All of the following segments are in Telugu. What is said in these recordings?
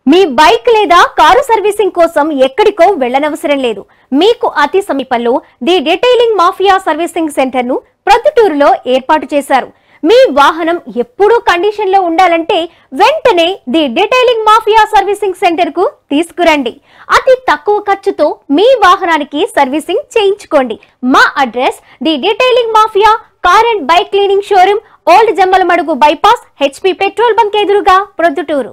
మీ బైక్ లేదా కారు సర్వీసింగ్ కోసం ఎక్కడికో వెళ్ళనవసరం లేదు మీకు అతి సమీపంలో the detailing mafia servicing centre ను ప్రొద్దుటూరులో ఏర్పాటు చేశారు మీ వాహనం ఎప్పుడూ కండిషన్ లో ఉండాలంటే వెంటనే the detailing mafia servicing centre కు తీసుకురండి అతి తక్కువ ఖర్చుతో మీ వాహనానికి సర్వీసింగ్ చేయించుకోండి మా address the detailing mafia car and bike cleaning showroom old Jammalamadugu bypass HP petrol bunk ఎదురుగా ప్రొద్దుటూరు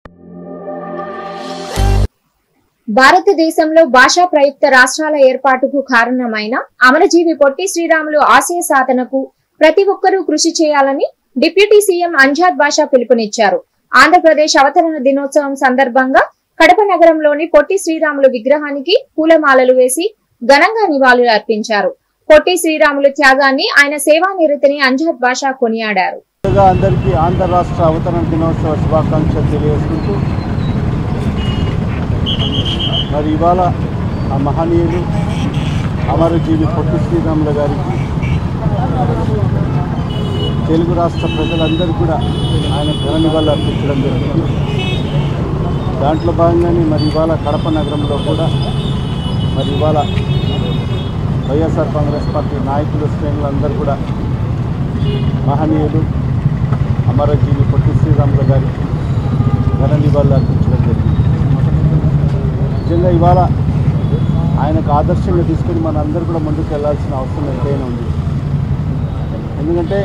భారతదేశంలో భాషా ప్రయుక్త రాష్ట్రాల ఏర్పాటుకు కారణమైన అమరజీవి పొట్టి శ్రీరాములు ఆశయ సాధనకు ప్రతి ఒక్కరూ కృషి చేయాలని డిప్యూటీ సీఎం అంజాద్ బాషా పిలుపునిచ్చారు ఆంధ్రప్రదేశ్ అవతరణ దినోత్సవం సందర్భంగా కడప నగరంలోని పొట్టి శ్రీరాములు విగ్రహానికి పూలమాలలు వేసి ఘనంగా నివాళులు అర్పించారు పొట్టి శ్రీరాములు త్యాగాన్ని ఆయన సేవా నిరతిని అంజాద్ బాషా కొనియాడారు ముందుగా అందరికీ ఆంధ్ర రాష్ట్ర అవతరణ దినోత్సవ శుభాకాంక్షలు తెలియజేసుకుంటూ మరి ఇవాళ ఆ మహనీయులు అమరజీవి పొట్టి శ్రీరాములు గారికి తెలుగు రాష్ట్ర ప్రజలందరూ కూడా ఆయన ఘన నివాళులు అర్పించడం జరిగింది దాంట్లో భాగంగానే మరి ఇవాళ కడప నగరంలో కూడా మరి ఇవాళ వైఎస్ఆర్ కాంగ్రెస్ పార్టీ నాయకులు శ్రేణులు అందరూ కూడా మహనీయులు అమరజీవి పొట్టి శ్రీరాములు గారికి ఘన నివాళులు అర్పించడం జరిగింది నిజంగా ఇవాళ ఆయనకు ఆదర్శంగా తీసుకొని మన అందరూ కూడా ముందుకు వెళ్ళాల్సిన అవసరం ఎంతైనా ఉంది ఎందుకంటే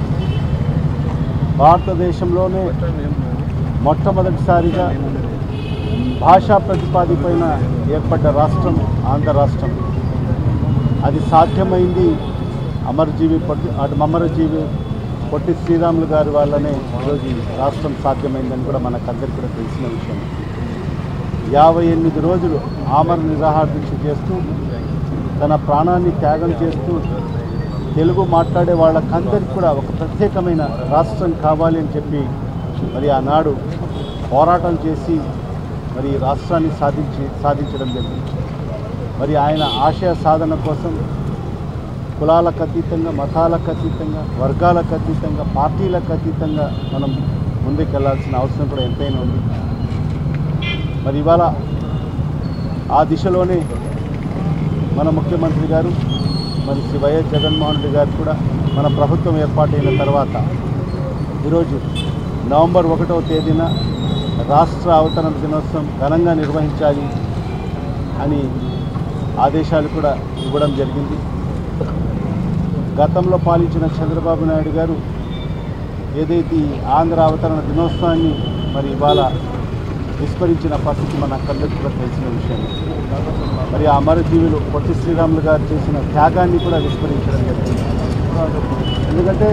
భారతదేశంలోనే మొట్టమొదటిసారిగా భాషా ప్రతిపాదిపైన ఏర్పడ్డ రాష్ట్రం ఆంధ్ర రాష్ట్రం అది సాధ్యమైంది అమరజీవి పొట్టి అటు అమరజీవి పొట్టి శ్రీరాములు గారి వల్లనే ఈరోజు ఈ రాష్ట్రం సాధ్యమైందని కూడా మనకందరికీ కూడా తెలిసిన విషయం యాభై ఎనిమిది రోజులు ఆమర నిరాహార దీక్ష చేస్తూ తన ప్రాణాన్ని త్యాగం చేస్తూ తెలుగు మాట్లాడే వాళ్ళకందరికీ కూడా ఒక ప్రత్యేకమైన రాష్ట్రం కావాలి అని చెప్పి మరి ఆనాడు పోరాటం చేసి మరి ఈ రాష్ట్రాన్ని సాధించి సాధించడం జరిగింది మరి ఆయన ఆశయ సాధన కోసం కులాలకు అతీతంగా మతాలకు అతీతంగా వర్గాలకు అతీతంగా పార్టీలకు అతీతంగా మనం ముందుకెళ్లాల్సిన అవసరం కూడా ఎంతైనా ఉంది మరి ఇవాళ ఆ దిశలోనే మన ముఖ్యమంత్రి గారు మరి శ్రీ వైఎస్ జగన్మోహన్ రెడ్డి గారు కూడా మన ప్రభుత్వం ఏర్పాటైన తర్వాత ఈరోజు నవంబర్ ఒకటవ తేదీన రాష్ట్ర అవతరణ దినోత్సవం ఘనంగా నిర్వహించాలి అని ఆదేశాలు కూడా ఇవ్వడం జరిగింది గతంలో పాలించిన చంద్రబాబు నాయుడు గారు ఏదైతే ఈ ఆంధ్ర అవతరణ దినోత్సవాన్ని మరి ఇవాళ విస్మరించిన పరిస్థితి మనకందరికీ కూడా తెలిసిన విషయం మరి ఆ అమరజీవులు పొట్టి శ్రీరాములు గారు చేసిన త్యాగాన్ని కూడా విస్మరించడం జరిగింది ఎందుకంటే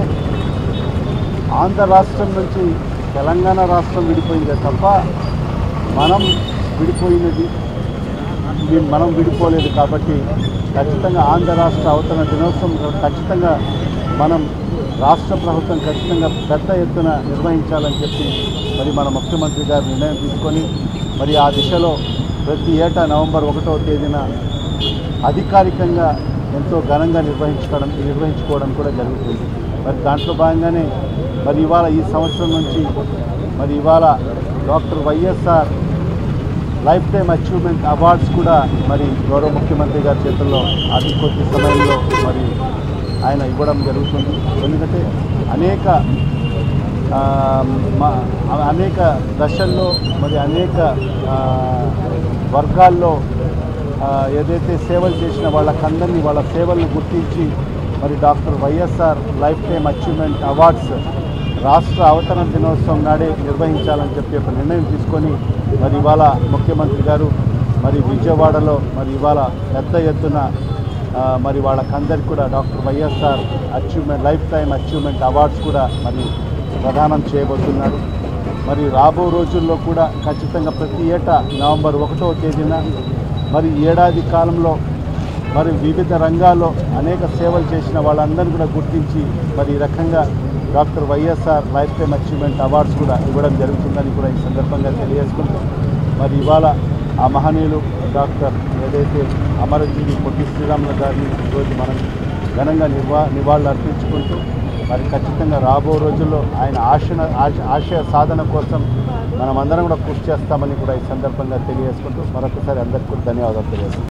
ఆంధ్ర రాష్ట్రం నుంచి తెలంగాణ రాష్ట్రం విడిపోయిందే తప్ప మనం విడిపోయినది ఇది మనం విడిపోలేదు కాబట్టి ఖచ్చితంగా ఆంధ్ర రాష్ట్ర అవతరణ దినోత్సవం ఖచ్చితంగా మనం రాష్ట్ర ప్రభుత్వం ఖచ్చితంగా పెద్ద ఎత్తున నిర్వహించాలని చెప్పి మరి మన ముఖ్యమంత్రి గారు నిర్ణయం తీసుకొని మరి ఆ దిశలో ప్రతి ఏటా నవంబర్ ఒకటవ తేదీన అధికారికంగా ఎంతో ఘనంగా నిర్వహించుకోవడం నిర్వహించుకోవడం కూడా జరుగుతుంది మరి దాంట్లో భాగంగానే మరి ఇవాళ ఈ సంవత్సరం నుంచి మరి ఇవాళ doctor YSR lifetime achievement awards కూడా మరి గౌరవ ముఖ్యమంత్రి గారి చేతుల్లో అతి కొద్ది సమయంలో మరి ఆయన ఇవ్వడం జరుగుతుంది ఎందుకంటే అనేక ఆ, మ- అనేక దశల్లో మరి అనేక ఆ, వర్గాల్లో ఆ, ఏదైతే సేవలు చేసిన వాళ్ళకందరినీ వాళ్ళ సేవలను గుర్తించి మరి doctor YSR lifetime achievement awards రాష్ట్ర అవతరణ దినోత్సవం నాడే నిర్వహించాలని చెప్పి ఒక నిర్ణయం తీసుకొని మరి ఇవాళ ముఖ్యమంత్రి గారు మరి విజయవాడలో మరి ఇవాళ పెద్ద ఎత్తున ఆ, మరి వాళ్ళకందరికి కూడా doctor YSR achievement lifetime achievement awards కూడా మరి ప్రదానం చేయబోతున్నారు మరి రాబో రోజుల్లో కూడా ఖచ్చితంగా ప్రతి ఏటా నవంబర్ ఒకటవ తేదీన మరి ఏడాది కాలంలో మరి వివిధ రంగాల్లో అనేక సేవలు చేసిన వాళ్ళందరినీ కూడా గుర్తించి మరి ఈ రకంగా doctor YSR lifetime achievement awards కూడా ఇవ్వడం జరుగుతుందని కూడా ఈ సందర్భంగా తెలియజేసుకుంటూ మరి ఇవాళ ఆ మహనీయులు డాక్టర్ ఏదైతే అమరజీవి పొట్టి శ్రీరాములు గారిని ఈరోజు మనం ఘనంగా నివా నివాళులు అర్పించుకుంటూ మరి ఖచ్చితంగా రాబో రోజుల్లో ఆయన ఆశన ఆశ ఆశయ సాధన కోసం మనమందరం కూడా కృషి చేస్తామని కూడా ఈ సందర్భంగా తెలియజేసుకుంటూ మరొకసారి అందరికీ కూడా ధన్యవాదాలు తెలియజేస్తాం